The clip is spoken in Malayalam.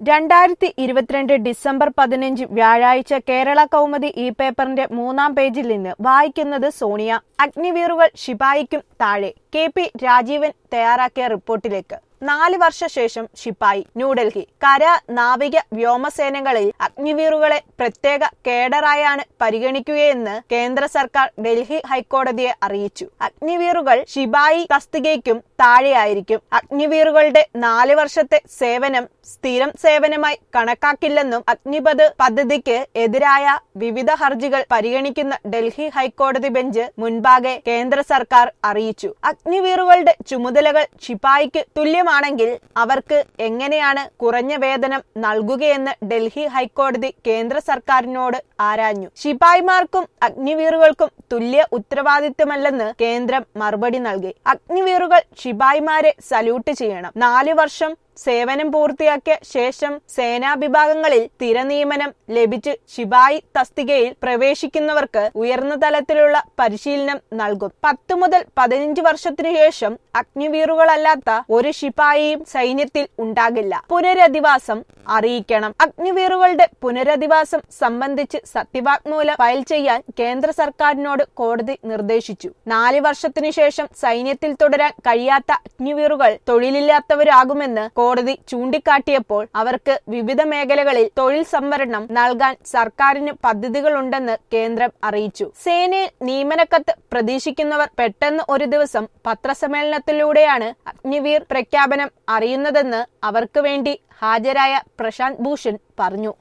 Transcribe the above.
രണ്ടായിരത്തി ഇരുപത്തിരണ്ട് ഡിസംബർ പതിനഞ്ച് വ്യാഴാഴ്ച കേരള കൗമുദി ഈ പേപ്പറിന്റെ മൂന്നാം പേജിൽ നിന്ന് വായിക്കുന്നത് സോണിയ അഗ്നിവീറുകൾ ശിപായിക്കും താഴെ കെ പി രാജീവൻ തയ്യാറാക്കിയ റിപ്പോർട്ടിലേക്ക് നാല് വർഷ ശേഷം ശിപ്പായി ന്യൂഡൽഹി കര നാവിക വ്യോമസേനകളിൽ അഗ്നിവീറുകളെ പ്രത്യേക കേഡറായാണ് പരിഗണിക്കുകയെന്ന് കേന്ദ്ര സർക്കാർ ഡൽഹി ഹൈക്കോടതിയെ അറിയിച്ചു അഗ്നിവീറുകൾ ശിപായി തസ്തികയ്ക്കും താഴെയായിരിക്കും അഗ്നിവീറുകളുടെ നാല് വർഷത്തെ സേവനം സ്ഥിരം സേവനമായി കണക്കാക്കില്ലെന്നും അഗ്നിപത് പദ്ധതിക്ക് എതിരായ വിവിധ ഹർജികൾ പരിഗണിക്കുന്ന ഡൽഹി ഹൈക്കോടതി ബെഞ്ച് മുൻപാകെ കേന്ദ്ര സർക്കാർ അറിയിച്ചു അഗ്നിവീറുകളുടെ ചുമതലകൾ ശിപായിക്ക് തുല്യമാണെങ്കിൽ അവർക്ക് എങ്ങനെയാണ് കുറഞ്ഞ വേതനം നൽകുകയെന്ന് ഡൽഹി ഹൈക്കോടതി കേന്ദ്ര സർക്കാരിനോട് ആരാഞ്ഞു ശിപായിമാർക്കും അഗ്നിവീറുകൾക്കും തുല്യ ഉത്തരവാദിത്തമല്ലെന്ന് കേന്ദ്രം മറുപടി നൽകി അഗ്നിവീറുകൾ ശിപായിമാരെ സല്യൂട്ട് ചെയ്യണം നാലു വർഷം സേവനം പൂർത്തിയാക്കിയ ശേഷം സേനാ വിഭാഗങ്ങളിൽ സ്ഥിര നിയമനം ലഭിച്ച് ശിപായി തസ്തികയിൽ പ്രവേശിക്കുന്നവർക്ക് ഉയർന്ന തലത്തിലുള്ള പരിശീലനം നൽകും പത്തു മുതൽ പതിനഞ്ച് വർഷത്തിനു ശേഷം അഗ്നിവീറുകളല്ലാത്ത ഒരു ശിപായിയും സൈന്യത്തിൽ ഉണ്ടാകില്ല പുനരധിവാസം അറിയിക്കണം അഗ്നിവീറുകളുടെ പുനരധിവാസം സംബന്ധിച്ച് സത്യവാങ്മൂലം ഫയൽ ചെയ്യാൻ കേന്ദ്ര സർക്കാരിനോട് കോടതി നിർദ്ദേശിച്ചു നാല് വർഷത്തിനു ശേഷം സൈന്യത്തിൽ തുടരാൻ കഴിയാത്ത അഗ്നിവീറുകൾ തൊഴിലില്ലാത്തവരാകുമെന്ന് കോടതി ചൂണ്ടിക്കാട്ടിയപ്പോൾ അവർക്ക് വിവിധ മേഖലകളിൽ തൊഴിൽ സംവരണം നൽകാൻ സർക്കാരിന് പദ്ധതികളുണ്ടെന്ന് കേന്ദ്രം അറിയിച്ചു സേനയിൽ നിയമനക്കത്ത് പ്രതീക്ഷിക്കുന്നവർ പെട്ടെന്ന് ഒരു ദിവസം പത്രസമ്മേളനത്തിലൂടെയാണ് അഗ്നിവീർ പ്രഖ്യാപനം അറിയുന്നതെന്ന് അവർക്ക് വേണ്ടി ഹാജരായ പ്രശാന്ത് ഭൂഷൺ പറഞ്ഞു